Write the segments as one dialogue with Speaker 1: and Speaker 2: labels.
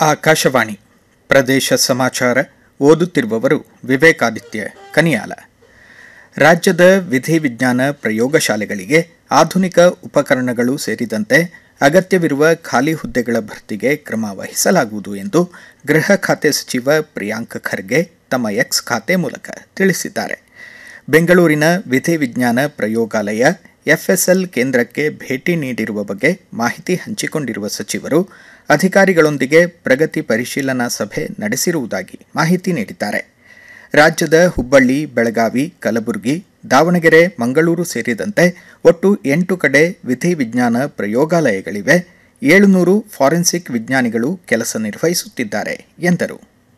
Speaker 1: ಆಕಾಶವಾಣಿ ಪ್ರದೇಶ ಸಮಾಚಾರ ಓದುತ್ತಿರುವವರು ವಿವೇಕಾದಿತ್ಯ ಕನಿಯಾಲ ರಾಜ್ಯದ ವಿಧಿವಿಜ್ಞಾನ ಪ್ರಯೋಗಶಾಲೆಗಳಿಗೆ ಆಧುನಿಕ ಉಪಕರಣಗಳು ಸೇರಿದಂತೆ ಅಗತ್ಯವಿರುವ ಖಾಲಿ ಹುದ್ದೆಗಳ ಭರ್ತಿಗೆ ಕ್ರಮ ವಹಿಸಲಾಗುವುದು ಎಂದು ಗೃಹ ಖಾತೆ ಸಚಿವ ಪ್ರಿಯಾಂಕ್ ಖರ್ಗೆ ತಮ್ಮ ಎಕ್ಸ್ ಖಾತೆ ಮೂಲಕ ತಿಳಿಸಿದ್ದಾರೆ ಬೆಂಗಳೂರಿನ ವಿಧಿವಿಜ್ಞಾನ ಪ್ರಯೋಗಾಲಯ ಎಫ್ಎಸ್ಎಲ್ ಕೇಂದ್ರಕ್ಕೆ ಭೇಟಿ ನೀಡಿರುವ ಬಗ್ಗೆ ಮಾಹಿತಿ ಹಂಚಿಕೊಂಡಿರುವ ಸಚಿವರು ಅಧಿಕಾರಿಗಳೊಂದಿಗೆ ಪ್ರಗತಿ ಪರಿಶೀಲನಾ ಸಭೆ ನಡೆಸಿರುವುದಾಗಿ ಮಾಹಿತಿ ನೀಡಿದ್ದಾರೆ ರಾಜ್ಯದ ಹುಬ್ಬಳ್ಳಿ ಬೆಳಗಾವಿ ಕಲಬುರಗಿ ದಾವಣಗೆರೆ ಮಂಗಳೂರು ಸೇರಿದಂತೆ ಒಟ್ಟು ಎಂಟು ಕಡೆ ವಿಧಿವಿಜ್ಞಾನ ಪ್ರಯೋಗಾಲಯಗಳಿವೆ ಏಳುನೂರು ಫಾರೆನ್ಸಿಕ್ ವಿಜ್ಞಾನಿಗಳು ಕೆಲಸ ನಿರ್ವಹಿಸುತ್ತಿದ್ದಾರೆ ಎಂದರು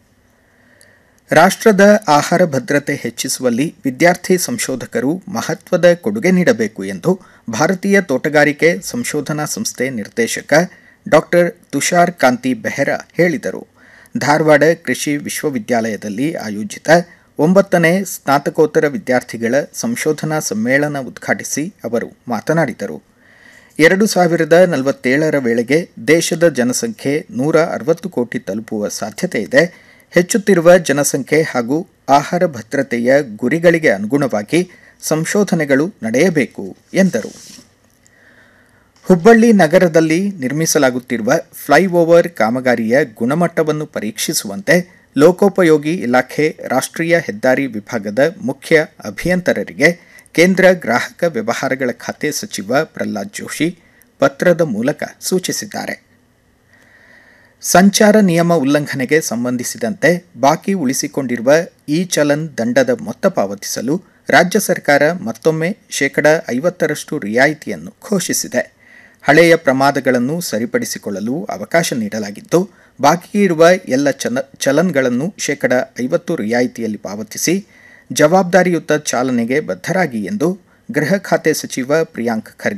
Speaker 1: ರಾಷ್ಟ್ರದ ಆಹಾರ ಭದ್ರತೆ ಹೆಚ್ಚಿಸುವಲ್ಲಿ ವಿದ್ಯಾರ್ಥಿ ಸಂಶೋಧಕರು ಮಹತ್ವದ ಕೊಡುಗೆ ನೀಡಬೇಕು ಎಂದು ಭಾರತೀಯ ತೋಟಗಾರಿಕೆ ಸಂಶೋಧನಾ ಸಂಸ್ಥೆ ನಿರ್ದೇಶಕ ಡಾಕ್ಟರ್ ತುಷಾರ್ ಕಾಂತಿ ಬೆಹ್ರಾ ಹೇಳಿದರು ಧಾರವಾಡ ಕೃಷಿ ವಿಶ್ವವಿದ್ಯಾಲಯದಲ್ಲಿ ಆಯೋಜಿತ ಒಂಬತ್ತನೇ ಸ್ನಾತಕೋತ್ತರ ವಿದ್ಯಾರ್ಥಿಗಳ ಸಂಶೋಧನಾ ಸಮ್ಮೇಳನ ಉದ್ಘಾಟಿಸಿ ಅವರು ಮಾತನಾಡಿದರು ಎರಡು ಸಾವಿರದ ನಲವತ್ತೇಳರ ವೇಳೆಗೆ ದೇಶದ ಜನಸಂಖ್ಯೆ ನೂರ ಅರವತ್ತು ಕೋಟಿ ತಲುಪುವ ಸಾಧ್ಯತೆ ಇದೆ ಹೆಚ್ಚುತ್ತಿರುವ ಜನಸಂಖ್ಯೆ ಹಾಗೂ ಆಹಾರ ಭದ್ರತೆಯ ಗುರಿಗಳಿಗೆ ಅನುಗುಣವಾಗಿ ಸಂಶೋಧನೆಗಳು ನಡೆಯಬೇಕು ಎಂದರು ಹುಬ್ಬಳ್ಳಿ ನಗರದಲ್ಲಿ ನಿರ್ಮಿಸಲಾಗುತ್ತಿರುವ ಫ್ಲೈಓವರ್ ಕಾಮಗಾರಿಯ ಗುಣಮಟ್ಟವನ್ನು ಪರೀಕ್ಷಿಸುವಂತೆ ಲೋಕೋಪಯೋಗಿ ಇಲಾಖೆ ರಾಷ್ಟ್ರೀಯ ಹೆದ್ದಾರಿ ವಿಭಾಗದ ಮುಖ್ಯ ಅಭಿಯಂತರರಿಗೆ ಕೇಂದ್ರ ಗ್ರಾಹಕ ವ್ಯವಹಾರಗಳ ಖಾತೆ ಸಚಿವ ಪ್ರಹ್ಲಾದ್ ಜೋಶಿ ಪತ್ರದ ಮೂಲಕ ಸೂಚಿಸಿದ್ದಾರೆ ಸಂಚಾರ ನಿಯಮ ಉಲ್ಲಂಘನೆಗೆ ಸಂಬಂಧಿಸಿದಂತೆ ಬಾಕಿ ಉಳಿಸಿಕೊಂಡಿರುವ ಇ ಚಲನ್ ದಂಡದ ಮೊತ್ತ ಪಾವತಿಸಲು ರಾಜ್ಯ ಸರ್ಕಾರ ಮತ್ತೊಮ್ಮೆ ಶೇಕಡ ಐವತ್ತರಷ್ಟು ರಿಯಾಯಿತಿಯನ್ನು ಘೋಷಿಸಿದೆ ಹಳೆಯ ಪ್ರಮಾದಗಳನ್ನು ಸರಿಪಡಿಸಿಕೊಳ್ಳಲು ಅವಕಾಶ ನೀಡಲಾಗಿದ್ದು ಬಾಕಿ ಇರುವ ಎಲ್ಲ ಚಲ ಚಲನ್ಗಳನ್ನು ಶೇಕಡ ಐವತ್ತು ರಿಯಾಯಿತಿಯಲ್ಲಿ ಪಾವತಿಸಿ ಜವಾಬ್ದಾರಿಯುತ ಚಾಲನೆಗೆ ಬದ್ಧರಾಗಿ ಎಂದು ಗೃಹ ಖಾತೆ ಸಚಿವ ಪ್ರಿಯಾಂಕ್ ಖರ್ಗೆ